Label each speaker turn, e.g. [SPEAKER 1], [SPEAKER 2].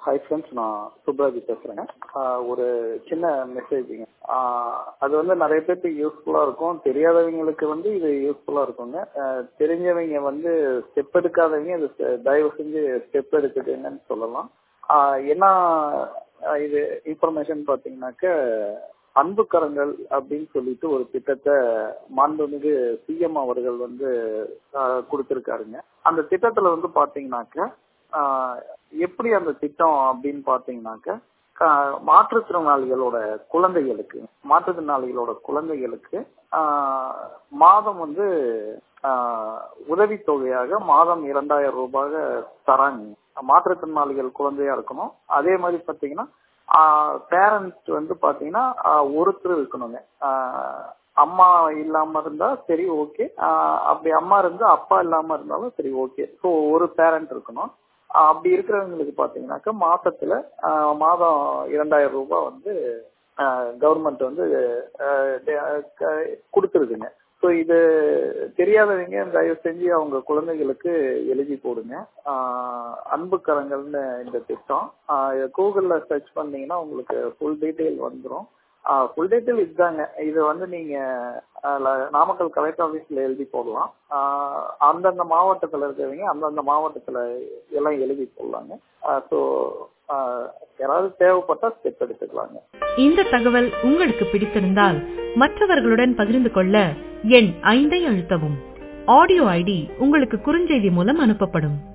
[SPEAKER 1] hi friends நான் சுப்ராஜ் பேசுகிறேங்க ஒரு சின்ன மெசேஜுங்க அது வந்து நிறைய பேருக்கு யூஸ்ஃபுல்லாக இருக்கும் தெரியாதவங்களுக்கு வந்து இது யூஸ்ஃபுல்லாக இருக்குங்க ஆஹ் தெரிஞ்சவங்க வந்து ஸ்டெப் எடுக்காதவங்க இது செ- தயவு செஞ்சு ஸ்டெப் எடுத்துக்கங்கன்னு சொல்லலாம் ஆஹ் என்ன ஆஹ் இது இன்ஃபர்மேஷன் பார்த்தீங்கன்னாக்க அன்பு கரங்கள் அப்படின்னு சொல்லிட்டு ஒரு திட்டத்தை மாண்புமிகு சிஎம் அவர்கள் வந்து ஆஹ் கொடுத்திருக்காருங்க அந்த திட்டத்துல வந்து பாத்தீங்கன்னாக்க ஆஹ் எப்படி அந்த திட்டம் அப்படின்னு பாத்தீங்கன்னாக்க கா- மாற்றுத்திறனாளிகளோட குழந்தைகளுக்கு மாற்றுத்திறனாளிகளோட குழந்தைகளுக்கு ஆஹ் மாதம் வந்து ஆஹ் உதவித்தொகையாக மாதம் இரண்டாயிரம் ரூபாய் தராங்க மாற்றுத்திறனாளிகள் குழந்தையா இருக்கணும் அதே மாதிரி பாத்தீங்கன்னா பேரண்ட்ஸ் வந்து பாத்தீங்கன்னா ஆஹ் ஒருத்தர் இருக்கணுங்க ஆஹ் அம்மா இல்லாம இருந்தா சரி ஓகே அப்படி அம்மா இருந்தா அப்பா இல்லாம இருந்தாலும் சரி ஓகே ஸோ ஒரு பேரண்ட் இருக்கணும் ஆஹ் அப்படி இருக்கிறவங்களுக்கு பாத்தீங்கன்னாக்கா மாசத்துல ஆஹ் மாதம் இரண்டாயிரம் ரூபாய் வந்து கவர்மெண்ட் வந்து கொடுத்துருதுங்க ஸோ இது தெரியாதவங்க தயவு செஞ்சு அவங்க குழந்தைகளுக்கு எழுதி போடுங்க ஆஹ் அன்பு கரங்கள்னு இந்த திட்டம் கூகுளில் சர்ச் பண்ணீங்கன்னா உங்களுக்கு ஃபுல் டீட்டெயில் வந்துடும் ஃபுல் டீட்டெயில் இதுதாங்க இது வந்து நீங்க அதுல நாமக்கல் கலெக்டர் ஆஃபீஸ்ல எழுதி போடலாம் ஆஹ் அந்தந்த மாவட்டத்தில் இருக்கிறவங்க அந்தந்த மாவட்டத்தில் எல்லாம் எழுதி போடலாங்க ஸோ யாராவது தேவைப்பட்டா ஸ்டெப் எடுத்துக்கலாங்க
[SPEAKER 2] இந்த தகவல் உங்களுக்கு பிடித்திருந்தால் மற்றவர்களுடன் பகிர்ந்து கொள்ள எண் ஐந்தை அழுத்தவும் ஆடியோ ஐடி உங்களுக்கு குறுஞ்செய்தி மூலம் அனுப்பப்படும்